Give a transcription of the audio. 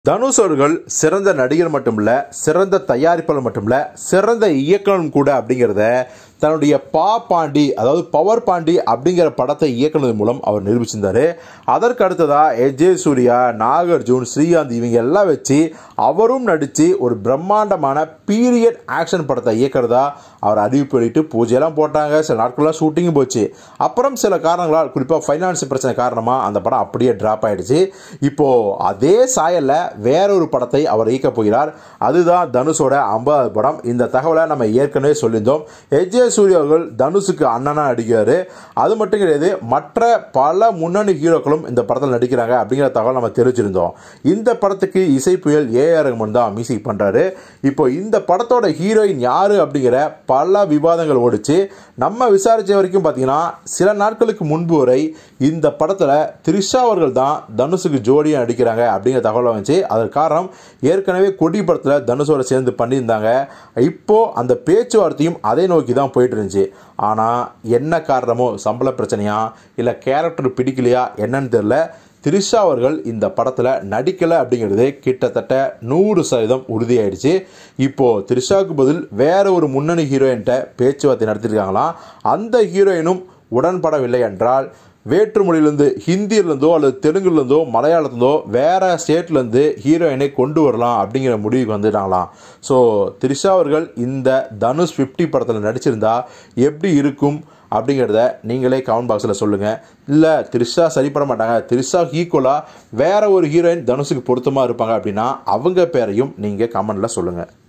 தனுஷ் அவர்கள் சிறந்த நடிகர் மட்டுமில்ல சிறந்த தயாரிப்பாளர் மட்டுமில்ல சிறந்த இயக்குனர் கூட அப்படிங்கிறத தன்னுடைய பா பாண்டி அதாவது பவர் பாண்டி அப்படிங்கிற படத்தை இயக்குனது மூலம் அவர் நிரூபிச்சிருந்தாரு அதற்கு அடுத்ததா எஜே சூர்யா நாகார்ஜுன் ஸ்ரீகாந்த் இவங்க எல்லாம் வச்சு அவரும் நடித்து ஒரு பிரம்மாண்டமான பீரியட் ஆக்ஷன் படத்தை இயக்கிறதா அவர் அறிவிப்பு வெளியிட்டு பூஜையெல்லாம் போட்டாங்க சில நாட்கள்லாம் ஷூட்டிங்கும் போச்சு அப்புறம் சில காரணங்களால் குறிப்பாக ஃபைனான்ஸ் பிரச்சனை காரணமாக அந்த படம் அப்படியே ட்ராப் ஆயிடுச்சு இப்போது அதே சாயலில் வேற ஒரு படத்தை அவர் இயக்கப் போகிறார் அதுதான் தனுஷோட ஐம்பதாவது படம் இந்த தகவலை நம்ம ஏற்கனவே சொல்லியிருந்தோம் எஜே சூர்யா அவர்கள் தனுஷுக்கு அண்ணனா நடிக்கிறாரு அது மட்டும் கிடையாது மற்ற பல முன்னணி ஹீரோக்களும் இந்த படத்தில் நடிக்கிறாங்க அப்படிங்கிற தகவல் நம்ம தெரிவிச்சிருந்தோம் இந்த படத்துக்கு இசை புயல் ஏஆர் ரஹ்மான் தான் மியூசிக் பண்ணுறாரு இப்போ இந்த படத்தோட ஹீரோயின் யாரு அப்படிங்கிற பல விவாதங்கள் ஓடிச்சு நம்ம விசாரிச்ச வரைக்கும் பார்த்தீங்கன்னா சில நாட்களுக்கு முன்பு வரை இந்த படத்தில் த்ரிஷா அவர்கள் தான் தனுஷுக்கு ஜோடியாக நடிக்கிறாங்க அப்படிங்கிற தகவல் வந்துச்சு அதற்கு காரணம் ஏற்கனவே கொடி படத்தில் தனுஷோட சேர்ந்து பண்ணியிருந்தாங்க இப்போ அந்த பேச்சுவார்த்தையும் அதை நோக்கி தான் போயிட்டு இருந்துச்சு ஆனால் என்ன காரணமோ சம்பள பிரச்சனையா இல்லை கேரக்டர் பிடிக்கலையா என்னன்னு தெரியல த்ரிஷா அவர்கள் இந்த படத்தில் நடிக்கலை அப்படிங்கிறது கிட்டத்தட்ட நூறு சதவீதம் உறுதியாயிடுச்சு இப்போது த்ரிஷாவுக்கு பதில் வேற ஒரு முன்னணி ஹீரோயின்ட்ட பேச்சுவார்த்தை நடத்திருக்காங்களாம் அந்த ஹீரோயினும் உடன்படவில்லை என்றால் வேற்று மொழியிலேருந்து ஹிந்தியிலேருந்தோ அல்லது தெலுங்குலேருந்தோ மலையாளத்துலேருந்தோ வேறு ஸ்டேட்லேருந்து ஹீரோயினை கொண்டு வரலாம் அப்படிங்கிற முடிவுக்கு வந்துட்டாங்களாம் ஸோ த்ரிஷா அவர்கள் இந்த தனுஷ் ஃபிஃப்டி படத்தில் நடிச்சிருந்தா எப்படி இருக்கும் அப்படிங்கிறத நீங்களே கமெண்ட் பாக்ஸில் சொல்லுங்கள் இல்லை த்ரிஷா சரிப்பட மாட்டாங்க த்ரிஷா ஈக்குவலாக வேற ஒரு ஹீரோயின் தனுஷுக்கு பொருத்தமாக இருப்பாங்க அப்படின்னா அவங்க பேரையும் நீங்கள் கமெண்டில் சொல்லுங்கள்